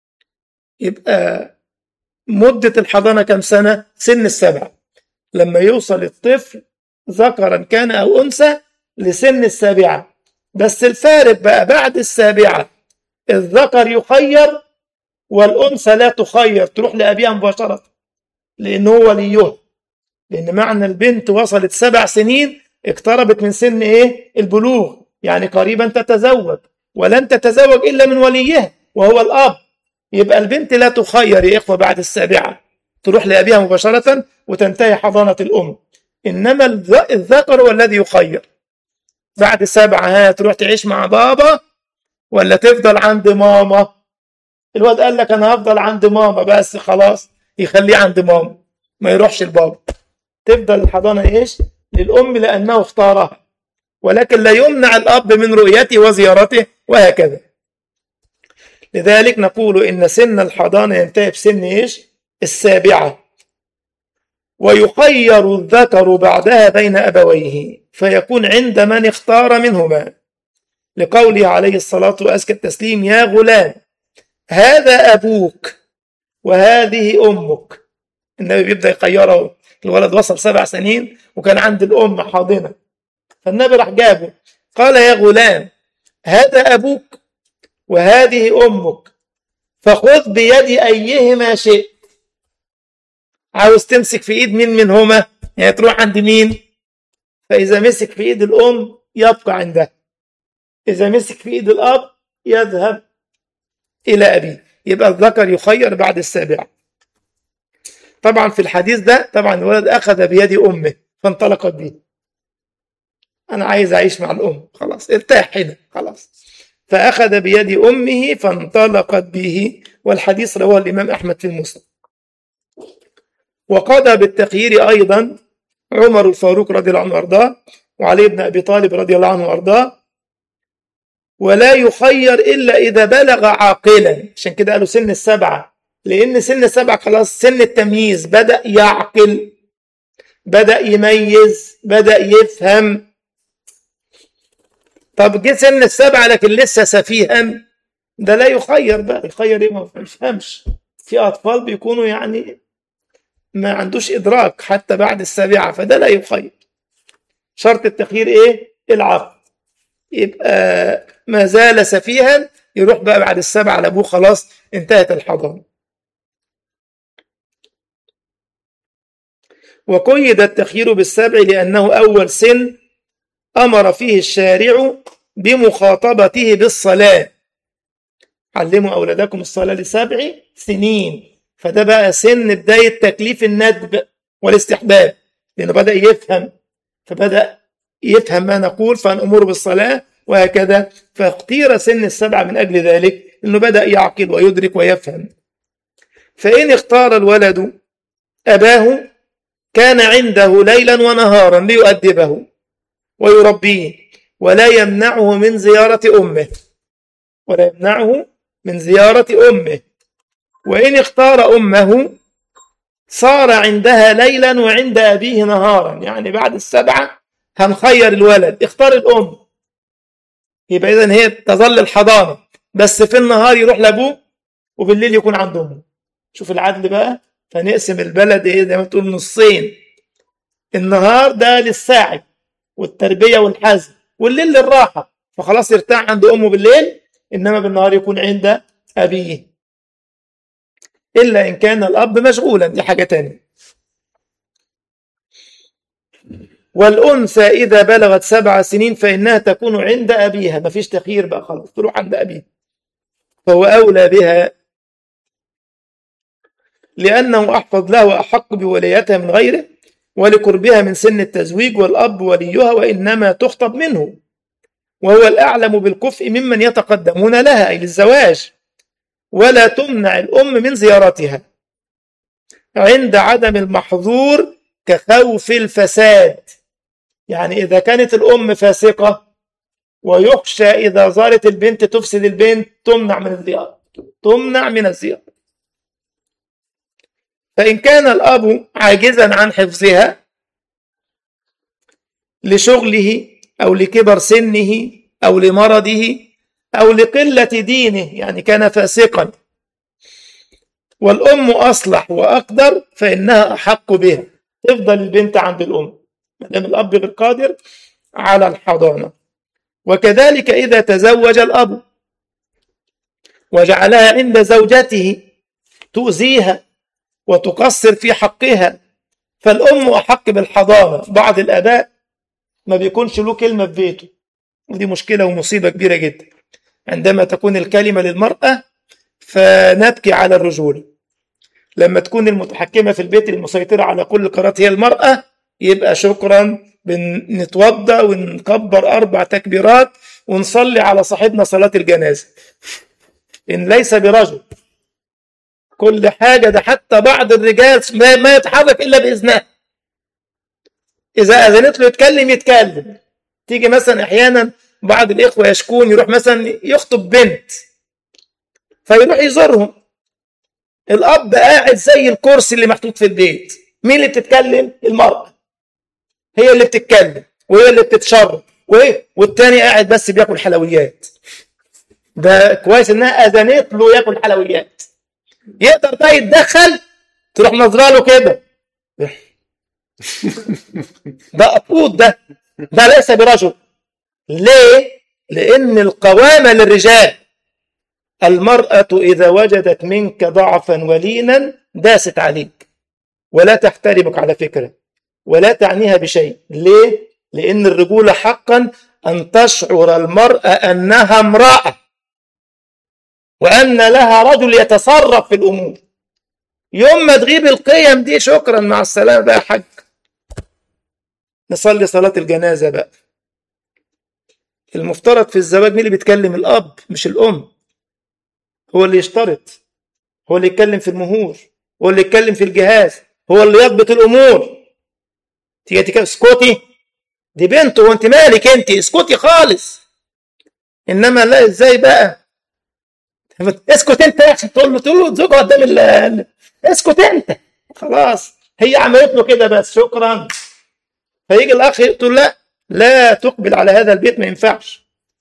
يبقى مدة الحضانة كم سنة؟ سن السبعة لما يوصل الطفل ذكرا كان أو أنثى لسن السابعة بس الفارق بقى بعد السابعة الذكر يخير والأنثى لا تخير تروح لأبيها مباشرة لأن هو وليها لأن معنى البنت وصلت سبع سنين اقتربت من سن إيه؟ البلوغ يعني قريبا تتزوج ولن تتزوج إلا من وليها وهو الأب يبقى البنت لا تخير يا إخوة بعد السابعة تروح لأبيها مباشرة وتنتهي حضانة الأم إنما الذكر هو الذي يخير بعد سبعة ها تروح تعيش مع بابا ولا تفضل عند ماما الواد قال لك أنا هفضل عند ماما بس خلاص يخليه عند ماما ما يروحش البابا تفضل الحضانة إيش للأم لأنه اختارها ولكن لا يمنع الأب من رؤيته وزيارته وهكذا لذلك نقول إن سن الحضانة ينتهي بسن إيش؟ السابعة ويخير الذكر بعدها بين أبويه فيكون عند من اختار منهما لقوله عليه الصلاة وأزكى التسليم يا غلام هذا أبوك وهذه أمك النبي بيبدأ يخيره الولد وصل سبع سنين وكان عند الأم حاضنة فالنبي راح جابه قال يا غلام هذا أبوك وهذه أمك فخذ بيد أيهما شئت عاوز تمسك في إيد مين منهما يعني تروح عند مين فإذا مسك في إيد الأم يبقى عندها إذا مسك في إيد الأب يذهب إلى أبيه يبقى الذكر يخير بعد السابعة طبعا في الحديث ده طبعا الولد أخذ بيد أمه فانطلقت به أنا عايز أعيش مع الأم خلاص ارتاح هنا خلاص فأخذ بيد أمه فانطلقت به والحديث رواه الإمام أحمد في المسلم وقضى بالتخيير أيضا عمر الفاروق رضي الله عنه وأرضاه وعلي بن أبي طالب رضي الله عنه وأرضاه ولا يخير إلا إذا بلغ عاقلا عشان كده قالوا سن السبعة لأن سن السبعة خلاص سن التمييز بدأ يعقل بدأ يميز بدأ يفهم طب جه سن السبعة لكن لسه سفيها ده لا يخير بقى يخير ايه ما يفهمش في اطفال بيكونوا يعني ما عندوش ادراك حتى بعد السابعة فده لا يخير شرط التخيير ايه العقل يبقى ما زال سفيها يروح بقى بعد السبعة لابوه خلاص انتهت الحضانة وقيد التخيير بالسبع لأنه أول سن أمر فيه الشارع بمخاطبته بالصلاة علموا أولادكم الصلاة لسبع سنين فده بقى سن بداية تكليف الندب والاستحباب لأنه بدأ يفهم فبدأ يفهم ما نقول فنأمر بالصلاة وهكذا فاختير سن السبعة من أجل ذلك أنه بدأ يعقل ويدرك ويفهم فإن اختار الولد أباه كان عنده ليلا ونهارا ليؤدبه ويربيه ولا يمنعه من زيارة أمه ولا يمنعه من زيارة أمه وإن اختار أمه صار عندها ليلا وعند أبيه نهارا يعني بعد السبعة هنخير الولد اختار الأم يبقى إذن هي تظل الحضانة بس في النهار يروح لأبوه وبالليل يكون عند أمه شوف العدل بقى فنقسم البلد إيه زي ما تقول نصين النهار ده للساعي والتربية والحزم والليل للراحة فخلاص يرتاح عند أمه بالليل إنما بالنهار يكون عند أبيه إلا إن كان الأب مشغولا دي حاجة تانية والأنثى إذا بلغت سبع سنين فإنها تكون عند أبيها مفيش تخيير بقى خلاص تروح عند أبيها فهو أولى بها لأنه أحفظ له وأحق بولايتها من غيره ولقربها من سن التزويج والأب وليها وإنما تخطب منه وهو الأعلم بالكفء ممن يتقدمون لها أي للزواج ولا تمنع الأم من زيارتها عند عدم المحظور كخوف الفساد يعني إذا كانت الأم فاسقة ويخشى إذا زارت البنت تفسد البنت تمنع من الزيارة تمنع من الزيارة فإن كان الأب عاجزا عن حفظها لشغله أو لكبر سنه أو لمرضه أو لقلة دينه يعني كان فاسقا والأم أصلح وأقدر فإنها أحق بها تفضل البنت عند الأم ما دام الأب غير قادر على الحضانة وكذلك إذا تزوج الأب وجعلها عند زوجته تؤذيها وتقصر في حقها فالأم أحق بالحضانة بعض الآباء ما بيكونش له كلمة في بيته ودي مشكلة ومصيبة كبيرة جدا عندما تكون الكلمة للمرأة فنبكي على الرجولة لما تكون المتحكمة في البيت المسيطرة على كل قرارات هي المرأة يبقى شكرا بنتوضى ونكبر أربع تكبيرات ونصلي على صاحبنا صلاة الجنازة إن ليس برجل كل حاجة ده حتى بعض الرجال ما يتحرك إلا بإذنها إذا أذنت له يتكلم يتكلم تيجي مثلا أحيانا بعض الإخوة يشكون يروح مثلا يخطب بنت فيروح يزورهم الأب قاعد زي الكرسي اللي محطوط في البيت مين اللي بتتكلم؟ المرأة هي اللي بتتكلم وهي اللي بتتشرب وإيه؟ والتاني قاعد بس بياكل حلويات ده كويس إنها أذنت له ياكل حلويات يقدر ده يتدخل تروح نظرة له كده ده أطود ده ده ليس برجل ليه؟ لأن القوامة للرجال المرأة إذا وجدت منك ضعفا ولينا داست عليك ولا تحترمك على فكرة ولا تعنيها بشيء ليه؟ لأن الرجولة حقا أن تشعر المرأة أنها امرأة وأن لها رجل يتصرف في الأمور يوم ما تغيب القيم دي شكرا مع السلامة بقى حاج نصلي صلاة الجنازة بقى المفترض في الزواج مين اللي بيتكلم الأب مش الأم هو اللي يشترط هو اللي يتكلم في المهور هو اللي يتكلم في الجهاز هو اللي يضبط الأمور تيجي تيجي اسكتي دي بنت وانت مالك انت اسكتي خالص انما لا ازاي بقى اسكت انت يا اخي تقول له تقول له زوجها قدام ال اسكت انت خلاص هي عملت له كده بس شكرا فيجي الاخ يقول لا لا تقبل على هذا البيت ما ينفعش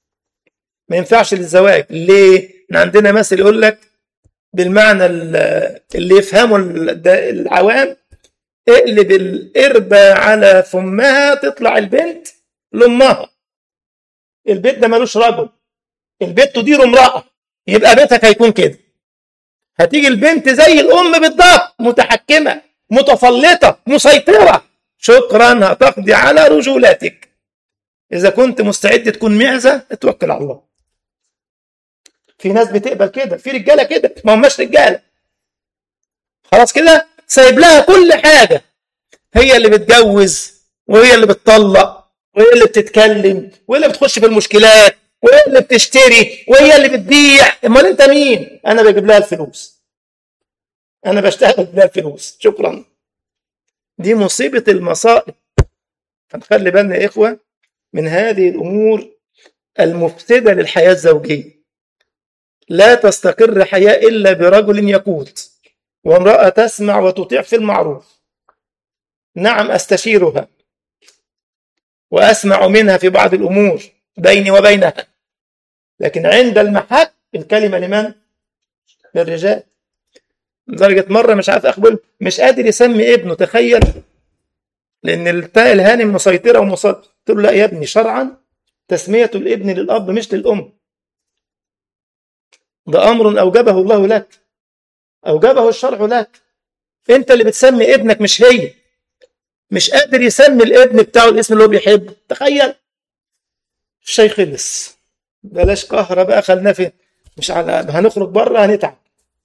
ما ينفعش للزواج ليه؟ إن عندنا مثل يقول لك بالمعنى ال- اللي يفهمه ال- ده العوام اقلب القربة على فمها تطلع البنت لأمها البيت ده ملوش رجل البيت تديره امرأة يبقى بيتك هيكون كده هتيجي البنت زي الأم بالضبط متحكمة متسلطة مسيطرة شكرا هتقضي على رجولاتك إذا كنت مستعد تكون معزة اتوكل على الله في ناس بتقبل كده في رجالة كده ما هماش رجالة خلاص كده سايب لها كل حاجة هي اللي بتجوز وهي اللي بتطلق وهي اللي بتتكلم وهي اللي بتخش في المشكلات وهي اللي بتشتري وهي اللي بتبيع امال انت مين انا بجيب لها الفلوس انا بشتغل بجيب لها الفلوس شكرا دي مصيبة المصائب فنخلي بالنا يا إخوة من هذه الأمور المفسدة للحياة الزوجية لا تستقر حياة إلا برجل يقود وامرأة تسمع وتطيع في المعروف نعم أستشيرها وأسمع منها في بعض الأمور بيني وبينها لكن عند المحك الكلمة لمن؟ للرجال لدرجة مرة مش عارف أخبر مش قادر يسمي ابنه تخيل لأن التاء الهانم مسيطرة ومسيطرة قلت له لا يا ابني شرعا تسمية الابن للأب مش للأم ده أمر أوجبه الله لك أوجبه الشرع لك أنت اللي بتسمي ابنك مش هي مش قادر يسمي الابن بتاعه الاسم اللي هو بيحبه تخيل الشيء خلص بلاش قهرة بقى خلنا في مش على هنخرج بره هنتعب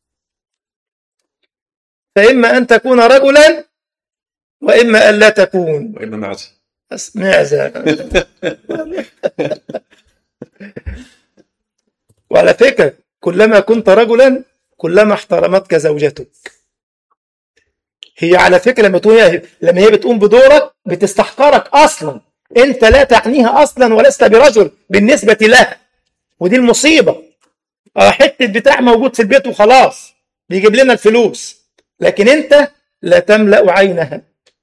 فإما أن تكون رجلا وإما أن لا تكون وإما معزة بس معزة وعلى فكرة كلما كنت رجلا كلما احترمتك زوجتك هي على فكرة لما تقول لما هي بتقوم بدورك بتستحقرك أصلا أنت لا تعنيها أصلا ولست برجل بالنسبة لها ودي المصيبة اه حتة بتاع موجود في البيت وخلاص بيجيب لنا الفلوس لكن أنت لا تملأ عينها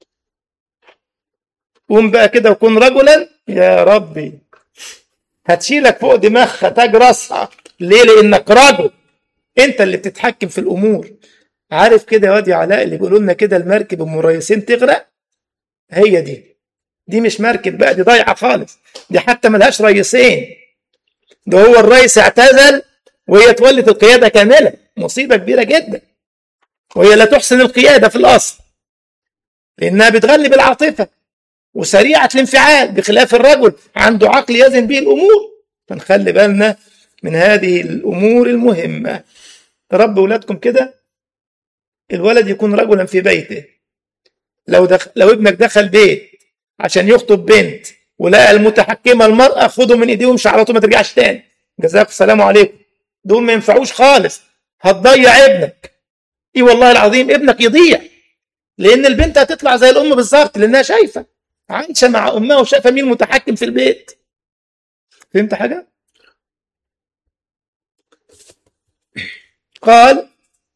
قوم بقى كده وكن رجلا يا ربي هتشيلك فوق دماغها تاج راسها ليه لانك رجل انت اللي بتتحكم في الامور عارف كده يا واد يا علاء اللي بيقولوا لنا كده المركب ام ريسين تغرق هي دي دي مش مركب بقى دي ضايعه خالص دي حتى ملهاش ريسين ده هو الرئيس اعتزل وهي تولت القياده كامله مصيبه كبيره جدا وهي لا تحسن القياده في الاصل لانها بتغلب العاطفه وسريعة الانفعال بخلاف الرجل عنده عقل يزن به الأمور فنخلي بالنا من هذه الأمور المهمة رب أولادكم كده الولد يكون رجلا في بيته لو دخل لو ابنك دخل بيت عشان يخطب بنت ولقى المتحكمة المرأة خده من ايديه وامشي على طول ما ترجعش تاني جزاك السلام عليكم دول ما ينفعوش خالص هتضيع ابنك اي والله العظيم ابنك يضيع لان البنت هتطلع زي الام بالظبط لانها شايفه عايشه مع امها وشايفه مين متحكم في البيت فهمت حاجه قال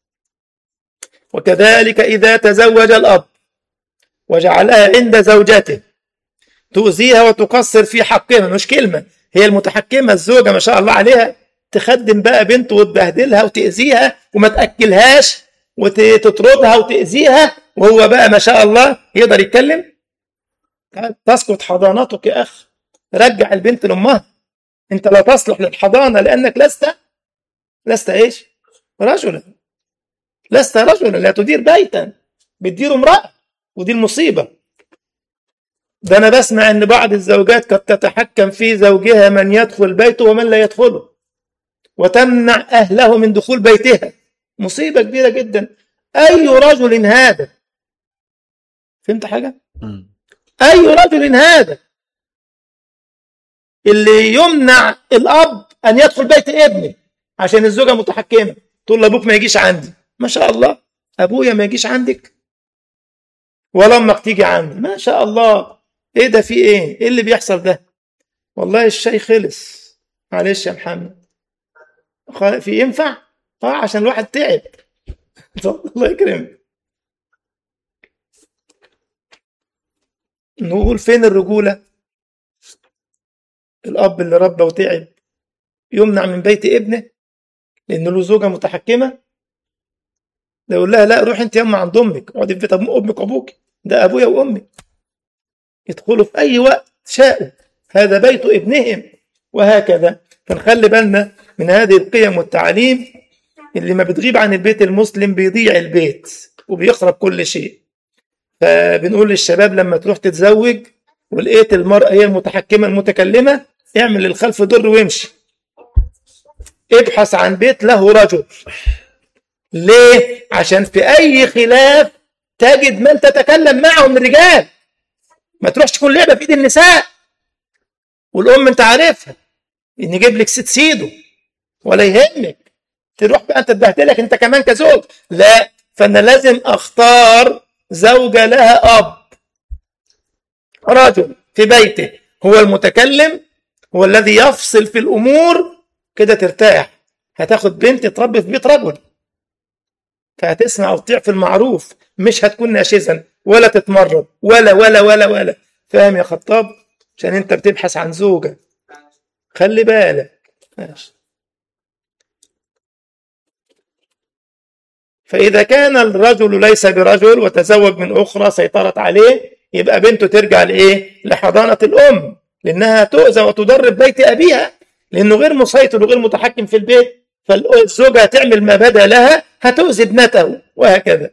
وكذلك اذا تزوج الاب وجعلها عند زوجته تؤذيها وتقصر في حقها مش كلمه هي المتحكمه الزوجه ما شاء الله عليها تخدم بقى بنته وتبهدلها وتاذيها وما تاكلهاش وتطردها وتاذيها وهو بقى ما شاء الله يقدر يتكلم تسقط حضانتك يا أخ رجع البنت لأمها أنت لا تصلح للحضانة لأنك لست لست إيش رجلا لست رجلا لا تدير بيتا بتدير امرأة ودي المصيبة ده أنا بسمع إن بعض الزوجات قد تتحكم في زوجها من يدخل بيته ومن لا يدخله وتمنع أهله من دخول بيتها مصيبة كبيرة جدا أي رجل هذا فهمت حاجة؟ مم. أي رجل هذا اللي يمنع الأب أن يدخل بيت ابنه عشان الزوجة متحكمة تقول لأبوك ما يجيش عندي ما شاء الله أبويا ما يجيش عندك ولا أمك تيجي عندي ما شاء الله إيه ده في إيه إيه اللي بيحصل ده والله الشاي خلص معلش يا محمد خ- في ينفع اه عشان الواحد تعب الله يكرمك نقول فين الرجولة الأب اللي ربى وتعب يمنع من بيت ابنه لأنه له زوجة متحكمة ده يقول لها لا روح انت يما عند امك اقعدي في بيت امك وابوك ده ابويا وامي يدخلوا في اي وقت شاءوا هذا بيت ابنهم وهكذا فنخلي بالنا من هذه القيم والتعاليم اللي ما بتغيب عن البيت المسلم بيضيع البيت وبيخرب كل شيء فبنقول للشباب لما تروح تتزوج ولقيت المرأة هي المتحكمة المتكلمة اعمل للخلف ضر وامشي ابحث عن بيت له رجل ليه؟ عشان في أي خلاف تجد من تتكلم معه من الرجال ما تروحش تكون لعبة في إيد النساء والأم أنت عارفها إن يجيب لك ست سيده ولا يهمك تروح بقى أنت تبهدلك أنت كمان كزوج لا فأنا لازم أختار زوجة لها أب رجل في بيته هو المتكلم هو الذي يفصل في الأمور كده ترتاح هتاخد بنت تربي في بيت رجل فهتسمع وتطيع في المعروف مش هتكون ناشزا ولا تتمرد ولا ولا ولا ولا فاهم يا خطاب عشان انت بتبحث عن زوجة خلي بالك ماشي فإذا كان الرجل ليس برجل وتزوج من أخرى سيطرت عليه يبقى بنته ترجع لإيه؟ لحضانة الأم لأنها تؤذى وتضرب بيت أبيها لأنه غير مسيطر وغير متحكم في البيت فالزوجة هتعمل ما بدا لها هتؤذي ابنته وهكذا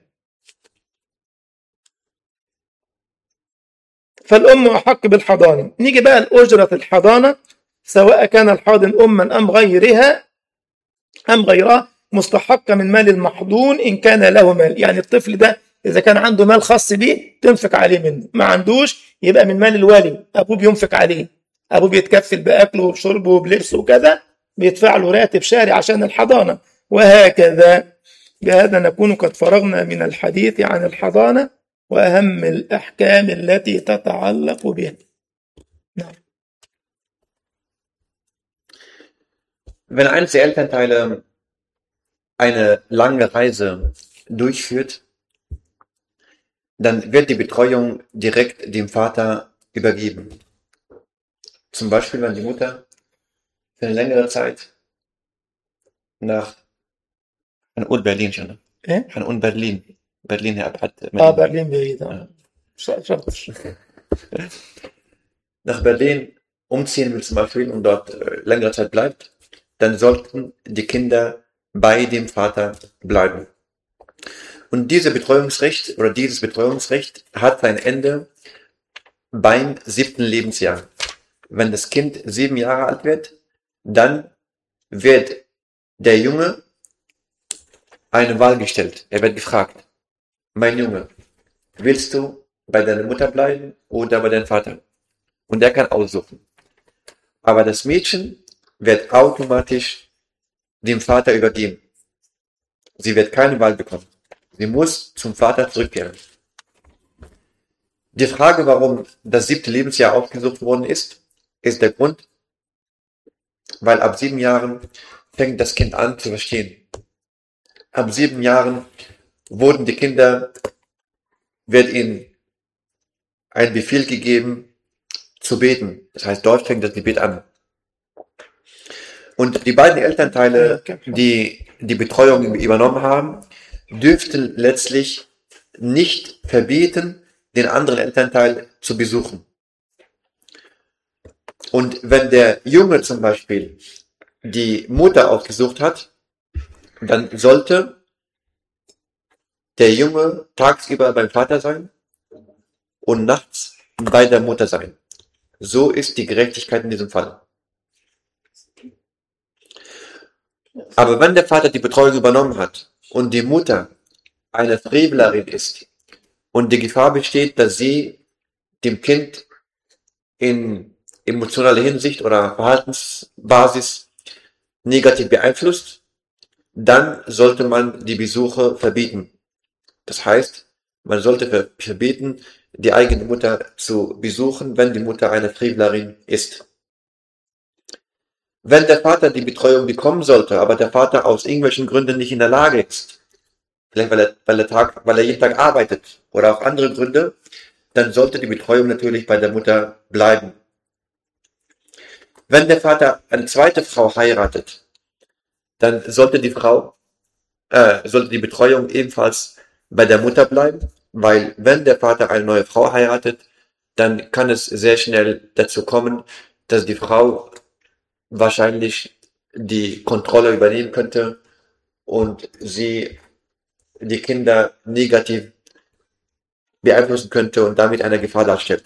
فالأم أحق بالحضانة نيجي بقى لأجرة الحضانة سواء كان الحاضن أما أم غيرها أم غيرها مستحقة من مال المحضون إن كان له مال يعني الطفل ده إذا كان عنده مال خاص بيه تنفق عليه منه ما عندوش يبقى من مال الوالي أبوه بينفق عليه أبوه بيتكفل بأكله وبشربه وبلبسه وكذا بيدفع له راتب شهري عشان الحضانة وهكذا بهذا نكون قد فرغنا من الحديث عن الحضانة وأهم الأحكام التي تتعلق بها نعم. Wenn eines der Elternteile eine lange Reise durchführt, dann wird die Betreuung direkt dem Vater übergeben. Zum Beispiel, wenn die Mutter für eine längere Zeit nach هنقول برلين شنو؟ إيه؟ هنقول برلين برلين هي أبعد آه برلين بعيد آه. شاطر nach Berlin umziehen will zum Beispiel und dort äh, längere Zeit bleibt, dann sollten die Kinder bei dem Vater bleiben. Und dieses Betreuungsrecht oder dieses Betreuungsrecht hat sein Ende beim siebten Lebensjahr. Wenn das Kind sieben Jahre alt wird, dann wird der Junge eine Wahl gestellt. Er wird gefragt, mein Junge, willst du bei deiner Mutter bleiben oder bei deinem Vater? Und er kann aussuchen. Aber das Mädchen wird automatisch dem Vater übergeben. Sie wird keine Wahl bekommen. Sie muss zum Vater zurückkehren. Die Frage, warum das siebte Lebensjahr ausgesucht worden ist, ist der Grund, weil ab sieben Jahren fängt das Kind an zu verstehen. Ab sieben Jahren wurden die Kinder, wird ihnen ein Befehl gegeben, zu beten. Das heißt, dort fängt das Gebet an. Und die beiden Elternteile, die die Betreuung übernommen haben, dürften letztlich nicht verbieten, den anderen Elternteil zu besuchen. Und wenn der Junge zum Beispiel die Mutter ausgesucht hat, dann sollte der Junge tagsüber beim Vater sein und nachts bei der Mutter sein. So ist die Gerechtigkeit in diesem Fall. Aber wenn der Vater die Betreuung übernommen hat und die Mutter eine Frevlerin ist und die Gefahr besteht, dass sie dem Kind in emotionaler Hinsicht oder Verhaltensbasis negativ beeinflusst, dann sollte man die Besuche verbieten. Das heißt, man sollte ver- verbieten, die eigene Mutter zu besuchen, wenn die Mutter eine Frevlerin ist. Wenn der Vater die Betreuung bekommen sollte, aber der Vater aus irgendwelchen Gründen nicht in der Lage ist, vielleicht weil er, weil er, Tag, weil er jeden Tag arbeitet oder auch andere Gründe, dann sollte die Betreuung natürlich bei der Mutter bleiben. Wenn der Vater eine zweite Frau heiratet, dann sollte die Frau, äh, sollte die Betreuung ebenfalls bei der Mutter bleiben, weil wenn der Vater eine neue Frau heiratet, dann kann es sehr schnell dazu kommen, dass die Frau wahrscheinlich die Kontrolle übernehmen könnte und sie die Kinder negativ beeinflussen könnte und damit eine Gefahr darstellt.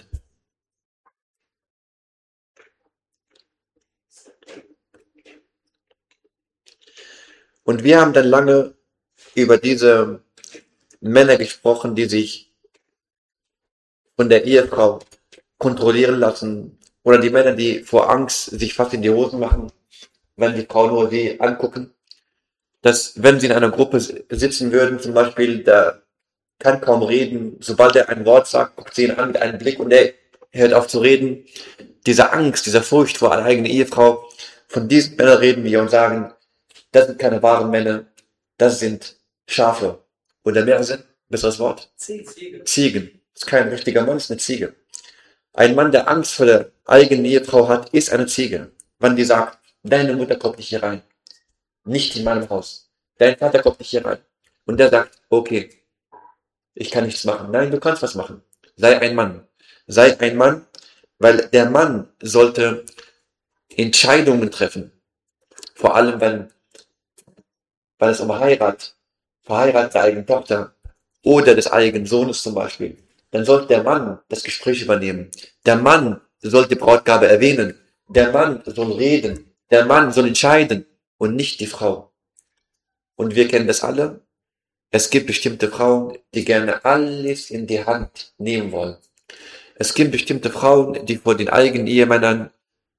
Und wir haben dann lange über diese Männer gesprochen, die sich von der Ehefrau kontrollieren lassen oder die Männer, die vor Angst sich fast in die Hosen machen, wenn die Frau nur sie angucken. Dass wenn sie in einer Gruppe sitzen würden, zum Beispiel, der kann kaum reden, sobald er ein Wort sagt, guckt sie ihn an mit einem Blick und er hört auf zu reden. Diese Angst, dieser Furcht vor einer eigenen Ehefrau, von diesen Männern reden wir und sagen, das sind keine wahren Männer, das sind Schafe. Oder mehr sind, besseres Wort? Ziege. Ziegen. Das ist kein richtiger Mann, das ist eine Ziege. Ein Mann, der Angst vor der eigenen Ehefrau hat, ist eine Ziege. Wenn die sagt, deine Mutter kommt nicht hier rein. Nicht in meinem Haus. Dein Vater kommt nicht hier rein. Und der sagt, okay, ich kann nichts machen. Nein, du kannst was machen. Sei ein Mann. Sei ein Mann, weil der Mann sollte Entscheidungen treffen. Vor allem, wenn, wenn es um Heirat, Verheirat der eigenen Tochter oder des eigenen Sohnes zum Beispiel, dann sollte der Mann das Gespräch übernehmen. Der Mann soll die Brautgabe erwähnen. Der Mann soll reden. Der Mann soll entscheiden und nicht die Frau. Und wir kennen das alle. Es gibt bestimmte Frauen, die gerne alles in die Hand nehmen wollen. Es gibt bestimmte Frauen, die vor den eigenen Ehemännern,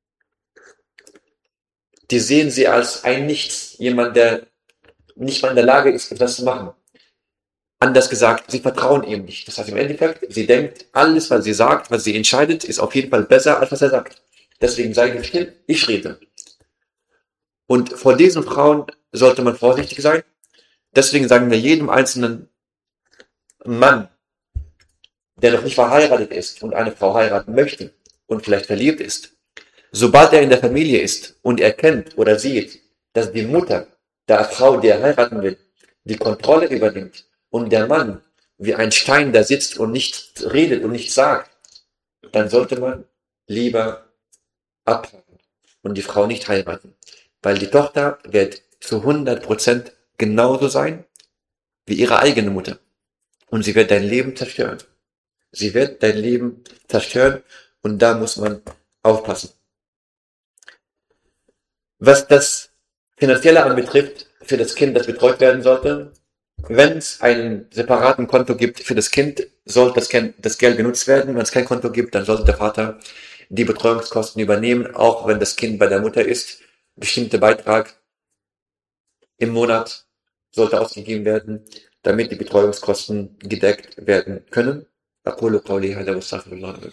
die sehen sie als ein Nichts, jemand, der nicht mal in der Lage ist, etwas zu machen. Anders gesagt, sie vertrauen ihm nicht. Das heißt im Endeffekt, sie denkt, alles, was sie sagt, was sie entscheidet, ist auf jeden Fall besser, als was er sagt. Deswegen sei ich still, ich rede. Und vor diesen Frauen sollte man vorsichtig sein. Deswegen sagen wir jedem einzelnen Mann, der noch nicht verheiratet ist und eine Frau heiraten möchte und vielleicht verliebt ist, sobald er in der Familie ist und erkennt oder sieht, dass die Mutter der Frau, die er heiraten will, die Kontrolle übernimmt und der Mann wie ein Stein da sitzt und nicht redet und nichts sagt, dann sollte man lieber abhaken und die Frau nicht heiraten. Weil die Tochter wird zu 100% genauso sein wie ihre eigene Mutter. Und sie wird dein Leben zerstören. Sie wird dein Leben zerstören und da muss man aufpassen. Was das Finanzielle anbetrifft, für das Kind, das betreut werden sollte, wenn es einen separaten Konto gibt für das Kind, sollte das, Kind, das Geld genutzt werden. Wenn es kein Konto gibt, dann sollte der Vater die Betreuungskosten übernehmen, auch wenn das Kind bei der Mutter ist. Bestimmter Beitrag im Monat sollte ausgegeben werden, damit die Betreuungskosten gedeckt werden können. أقول قولي هذا واستغفر الله لكم